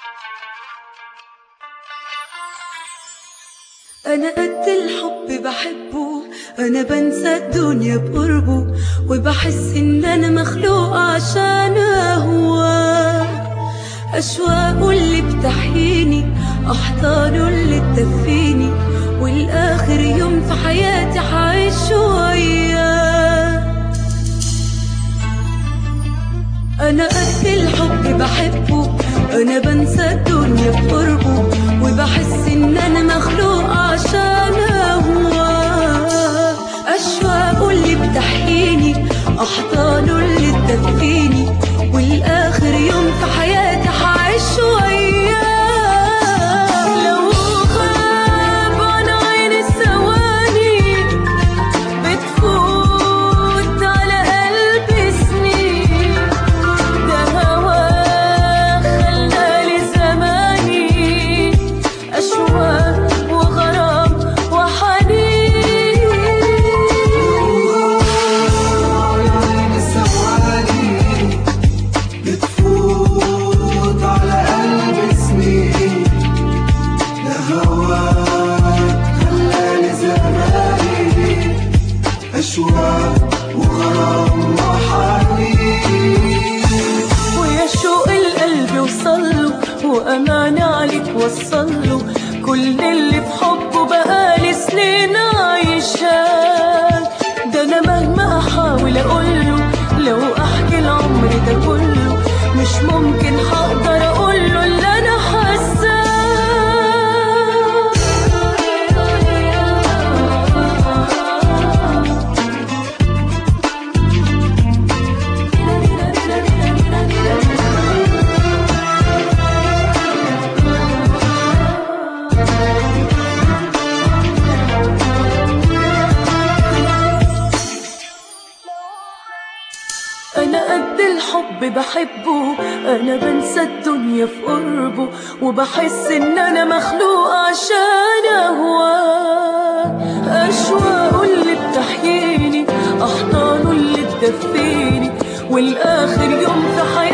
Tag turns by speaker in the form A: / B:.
A: أنا قد الحب بحبه أنا بنسى الدنيا بقربه وبحس إن أنا مخلوق عشان أهواه أشواقه اللي بتحييني أحضانه اللي تدفيني والآخر يوم في حياتي حعيش وياه أنا قد الحب بحبه أنا بنسى الدنيا بقربه وبحس إن أنا مخلوق عشان أهواه أشواقه اللي بتحييني أحضانه اللي تدفيني والآخر يوم في حياتي حعيش وياه لو غاب عن عيني الثواني بتفوت على قلبي سنين ده هواه خلالي زماني أشواق وغرام وحنين
B: عين الثواني بتفوت على قلبي سنين لهواك خلاني زماني أشواق وغرام وحنين
A: ويا شوق القلب وصله وأمانة عليك وصله كل اللي في حبه بقالي سنين عايشاه ده أنا مهما أحاول أقوله لو أحكي العمر ده كله مش ممكن هقدر أقوله اللي أنا حاساه أنا قد الحب بحبه أنا بنسى الدنيا في قربه وبحس إن أنا مخلوق عشان أهواه أشواقه اللي بتحييني أحضانه اللي تدفيني والآخر يوم في حياتي